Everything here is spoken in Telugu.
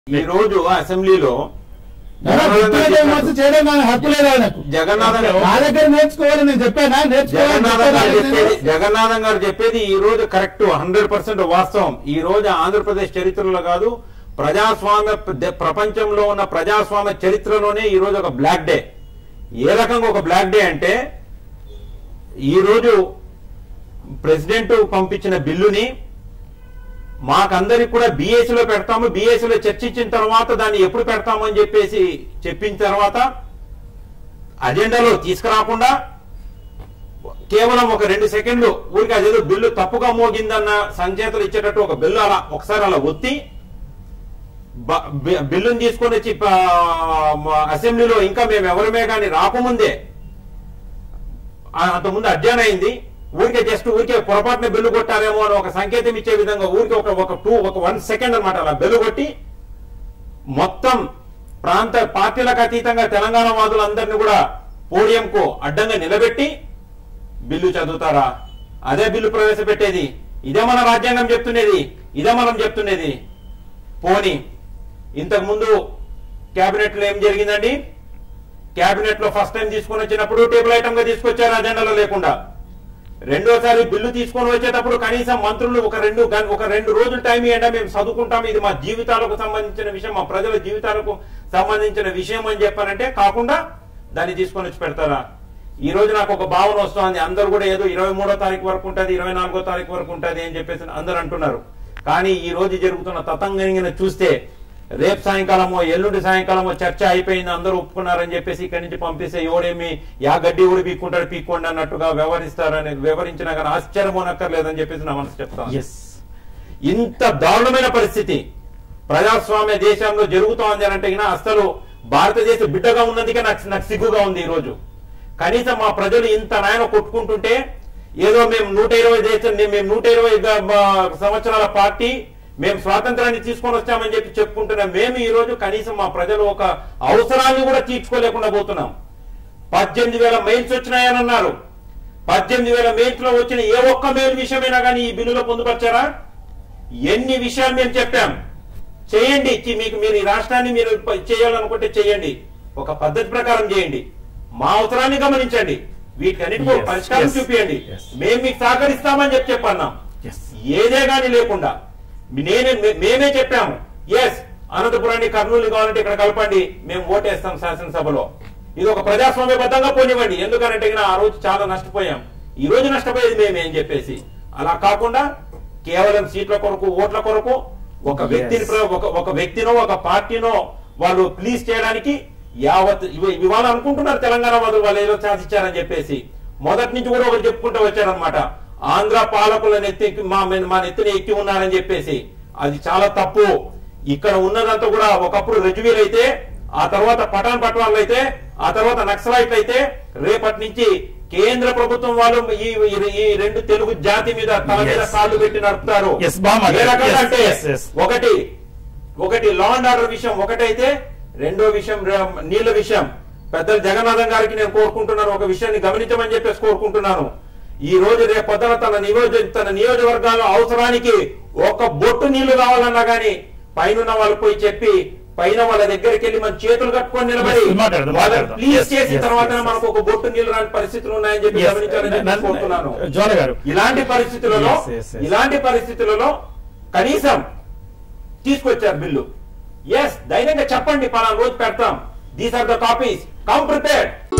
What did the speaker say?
ఈ రోజు అసెంబ్లీలో వ్యక్తిగత విమర్శ చేయడం నాకు హక్కు లేదు ఆయనకు జగన్నాథం నా దగ్గర నేర్చుకోవాలి నేను చెప్పానా జగన్నాథం గారు చెప్పేది నేర్చుకోవాలి జగన్నాథం గారు చెప్పేది ఈ రోజు కరెక్ట్ హండ్రెడ్ పర్సెంట్ వాస్తవం ఈ రోజు ఆంధ్రప్రదేశ్ చరిత్రలో కాదు ప్రజాస్వామ్య ప్ర- ప్రపంచంలో ఉన్న ప్రజాస్వామ్య చరిత్రలోనే ఈ రోజు ఒక బ్లాక్ డే ఏ రకంగా ఒక బ్లాక్ డే అంటే ఈ రోజు ప్రెసిడెంట్ పంపించిన బిల్లుని మాకందరికి కూడా BSc లో పెడతాము BSc లో చర్చించిన తర్వాత దాన్ని ఎప్పుడు పెడతాము అని చెప్పేసి చెప్పిన తర్వాత అజెండాలో తీసుకురాకుండా కేవలం ఒక రెండు సెకండ్లు ఊరికి అదేదో బిల్లు తప్పుగా మోగిందన్న సంకేతాలు ఇచ్చేటట్టు ఒక బిల్లు అలా ఒకసారి అలా ఒత్తి బ- బి- బిల్లుని తీసుకొని వచ్చి ప- మ- అసెంబ్లీలో ఇంకా మేము ఎవరమే కానీ రాకముందే ఆ- అంతకుముందు అధ్యయనం అయింది ఊరికే జస్ట్ ఊరికే పొరపాటున బెల్లు కొట్టారేమో అని ఒక సంకేతం ఇచ్చే విధంగా ఊరికే ఒక ఒక టూ ఒక వన్ సెకండ్ అన్నమాట అలా బెల్లు కొట్టి మొత్తం ప్రాంత పార్టీలకు అతీతంగా తెలంగాణ వాదులందరినీ కూడా పోడియంకు అడ్డంగా నిలబెట్టి బిల్లు చదువుతారా అదే బిల్లు ప్రవేశపెట్టేది ఇదే మన రాజ్యాంగం చెప్తున్నది ఇదే మనం చెప్తున్నది పోని ఇంతకు ముందు కేబినెట్ లో ఏం జరిగిందండి కేబినెట్ లో ఫస్ట్ టైం తీసుకొని వచ్చినప్పుడు టేబుల్ ఐటమ్ గా తీసుకొచ్చారు అజెండాలో లేకుండా రెండోసారి బిల్లు తీసుకొని వచ్చేటప్పుడు కనీసం మంత్రులు ఒక రెండు గం- ఒక రెండు రోజులు టైం ఇవ్వండి మేము చదువుకుంటాం ఇది మా జీవితాలకు సంబంధించిన విషయం మా ప్రజల జీవితాలకు సంబంధించిన విషయం అని చెప్పారంటే కాకుండా దాన్ని తీసుకొని వచ్చి పెడతారా ఈ రోజు నాకు ఒక భావన వస్తుంది అందరూ కూడా ఏదో ఇరవై మూడో తారీఖు వరకు ఉంటుంది ఇరవై నాలుగో తారీఖు వరకు ఉంటుంది అని చెప్పేసి అందరూ అంటున్నారు కానీ ఈ రోజు జరుగుతున్న తతంగంగిన చూస్తే రేపు సాయంకాలమో ఎల్లుండి సాయంకాలమో చర్చ అయిపోయింది అందరూ ఒప్పుకున్నారని చెప్పేసి ఇక్కడి నుంచి పంపిస్తే ఎవడేమి యా గడ్డి ఊడి పీక్కుంటాడు పీక్కోండి అన్నట్టుగా వ్యవహరిస్తారని వివరించినా కానీ ఆశ్చర్యం అనక్కర్లేదని చెప్పేసి నా మనసు చెప్తాను ఎస్ ఇంత దారుణమైన పరిస్థితి ప్రజాస్వామ్య దేశంలో జరుగుతోంది అని అంటే గిన అసలు భారతదేశ బిడ్డగా ఉన్నందుకే నాకు నాకు సిగ్గుగా ఉంది ఈ రోజు కనీసం మా ప్రజలు ఇంత నాయన కొట్టుకుంటుంటే ఏదో మేము నూట ఇరవై దేశం మేము నూట ఇరవై గ- బ- సంవత్సరాల పార్టీ మేము స్వాతంత్రాన్ని తీసుకొని వచ్చామని చెప్పి చెప్పుకుంటున్నాం మేము ఈ రోజు కనీసం మా ప్రజలు ఒక అవసరాన్ని కూడా తీర్చుకోలేకుండా పోతున్నాం పద్దెనిమిది వేల మెయిల్స్ వచ్చినాయని అన్నారు పద్దెనిమిది వేల మెయిల్స్ లో వచ్చిన ఏ ఒక్క మెయిల్ విషయమైనా కానీ ఈ బిల్లులో పొందుపరిచారా ఎన్ని విషయాలు మేము చెప్పాం చేయండి ఇచ్చి మీకు మీరు ఈ రాష్ట్రాన్ని మీరు ప- చేయాలనుకుంటే చేయండి ఒక పద్ధతి ప్రకారం చేయండి మా అవసరాన్ని గమనించండి వీటన్నిటికీ ఒక Yes, పరిష్కారం yes, చూపియండి yes. మేము మీకు సహకరిస్తామని చెప్పి చెప్పన్నాం ఎస్ ఏదే గాని లేకుండా నేనే మే- మేమే చెప్పాము ఎస్ అనంతపురాన్ని కర్నూలు కావాలంటే ఇక్కడ కలపండి మేము ఓటేస్తాం శాసనసభలో ఇది ఒక ప్రజాస్వామ్యబద్ధంగా పోనివ్వండి ఎందుకనంటే గిన ఆ రోజు చాలా నష్టపోయాం ఈ రోజు నష్టపోయేది మేమే అని చెప్పేసి అలా కాకుండా కేవలం సీట్ల కొరకు ఓట్ల కొరకు ఒక వ్యక్తిని ప్ర- ఒక ఒక వ్యక్తినో ఒక పార్టీనో వాళ్ళు ప్లీజ్ చేయడానికి యావత్ ఇవ- ఇవాళ అనుకుంటున్నారు తెలంగాణ వాదులు వాళ్ళు ఏదో సాధించారని చెప్పేసి మొదటి నుంచి కూడా ఒకరు చెప్పుకుంటూ వచ్చారనమాట ఆంధ్ర పాలకుల నెత్తి మా మీద- మా నెత్తిన ఎక్కి ఉన్నారని చెప్పేసి అది చాలా తప్పు ఇక్కడ ఉన్నదంతా కూడా ఒకప్పుడు రెజ్యూవీలు అయితే ఆ తర్వాత పఠాన్ పట్వాళ్ళు అయితే ఆ తర్వాత నక్సలైట్లు అయితే రేపటి నుంచి కేంద్ర ప్రభుత్వం వాళ్ళు ఈ ఈ- ఈ రెండు తెలుగు జాతి మీద తల మీద Yes. కాళ్ళు పెట్టి నడుపుతారు Yes, Bama. ఏ రకంగా Yes, అంటే yes, yes. ఒకటి ఒకటి లా అండ్ ఆర్డర్ విషయం ఒకటైతే రెండో విషయం ర- నీళ్ల విషయం పెద్దలు జగన్నాథం గారికి నేను కోరుకుంటున్నాను ఒక విషయాన్ని గమనించమని చెప్పేసి కోరుకుంటున్నాను ఈ రోజు రేపు పొద్దున తన నియోజ తన నియోజకవర్గాల అవసరానికి ఒక బొట్టు నీళ్లు కావాలన్నా గానీ పైన వాళ్ళు పోయి చెప్పి పైన వాళ్ళ దగ్గరికి వెళ్ళి మన చేతులు కట్టుకొని నిలబడి Yes, మాట్లాడదాం, వాళ్ళని మాట్లాడదాం. ప్లీజ్ Yes, చేసిన yes, తర్వాత yes, మనకు ఒక బొట్టు నీళ్లు రాని పరిస్థితులు ఉన్నాయని చెప్పి గమనించాలని చెప్పి కోరుతున్నాను జోన గారు ఇలాంటి పరిస్థితులలో Yes, yes, yes. ఇలాంటి పరిస్థితులలో కనీసం తీసుకొచ్చారు బిల్లు ఎస్ ధైర్యంగా చెప్పండి పలానా రోజు పెడతాం these are the copies come prepared